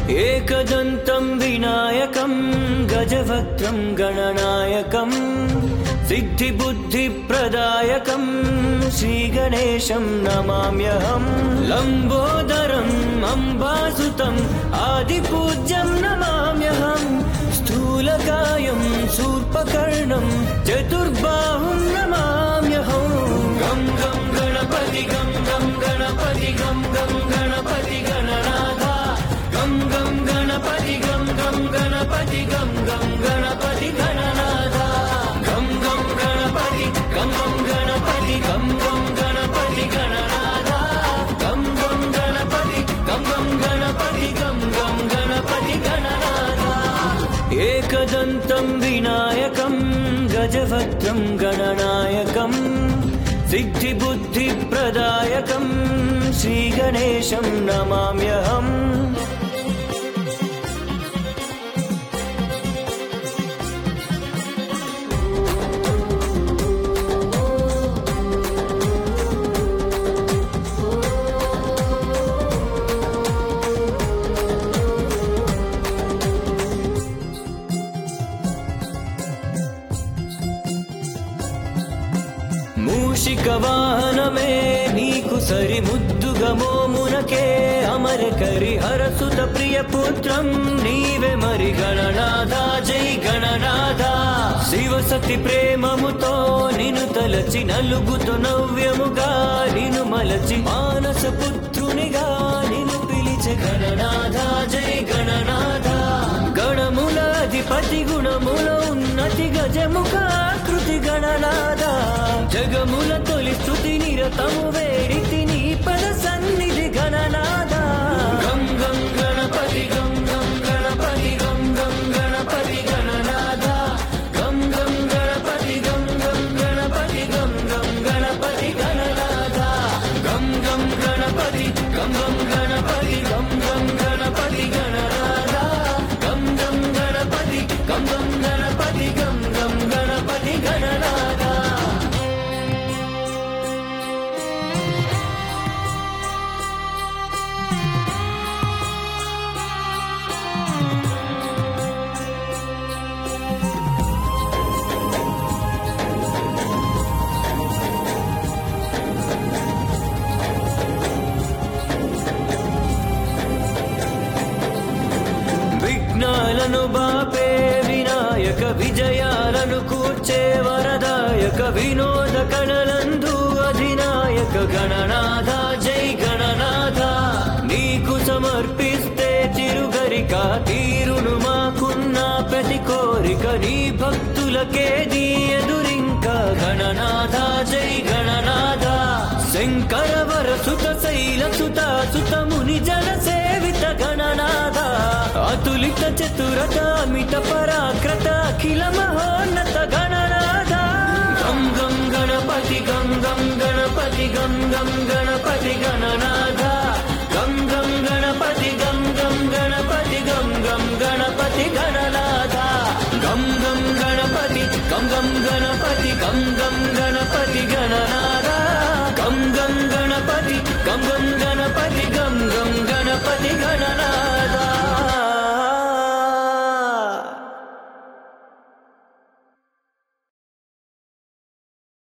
एकदन्तं विनायकं गजवक्त्रं गणनायकं सिद्धिबुद्धिप्रदायकं श्रीगणेशं नमाम्यहं लम्बोदरम् अम्बासुतम् आदिपूज्यं नमाम्यहं स्थूलकायं शूर्पकर्णं चतुर्बाहुं नमाम्यहं गं गं गणपति गं गं गणपति गं गं गणपति गणनाथा गं गं गणपति गं गं गणपति गं गं गणपति गणनाथा गं गं गणपति गं गं गणपति गं गं गणपति गणनाथा गं गं गणपति गं गं गणपति गं गं गणपति गणनाथा एकदन्तं विनायकं गजवक्त्रं गणनायकं सिद्धिबुद्धिप्रदायकं श्रीगणेशं नमाम्यहम् మూషిక వాహనమే నీకు సరి ముద్దుగా మోమునకే అమర కరి హరసుత ప్రియ పుత్రం నీవే మరి గణనాథ జై గణనాథ శివ సతి ప్రేమముతో నిను తలచి నలుగుతో నవ్యముగా నిను మలచి మానస పుత్రునిగా నిను పిలిచే గణనాథ జై గణనాథ గణముల అధిపతి గుణముల ఉన్నతి గజముఖాకృతి గణనాథ జగముల తొలి స్థుతి నిరతము వేడితి నీ పద సన్నిధి గణనాథ గం గం గణపతి గం గం గణపతి గం గం గణపతి గణనాథ గం గం గణపతి గం గం గణపతి గం గం గణపతి గణనాథ గం గం గణపతి గం గం గణపతి గం గం గణపతి గణనాథ గం గం గణపతి గం గం గణపతి గం గం గణపతి గణనాథ విఘ్నాలను బాపే వినాయక విజయాలను కూర్చే వరదాయక వినోద కళలందు అధినాయక గణనాథ జై గణనాథ నీకు సమర్పిస్తే తిరుగరిక తీరును మాకున్న ప్రతి కోరిక నీ భక్తులకేది ఎదురింక గణనాథ జై గణనాథ శంకరవర సుత శైల సుత సుత ముని జన సేవిత గణనాథ అతులిత చతురత అమిత పరాక్రత అఖిల మహోన్నత గణనాథ గం గం గణపతి గం గం గణపతి గం గం గణపతి గణనాథ గం గం గణపతి గం గం గణపతి గం గం గణపతి గణనాథ గం గం గణపతి గం గం గణపతి గం గం గణపతి గణనాథ గం గం గణపతి గం గం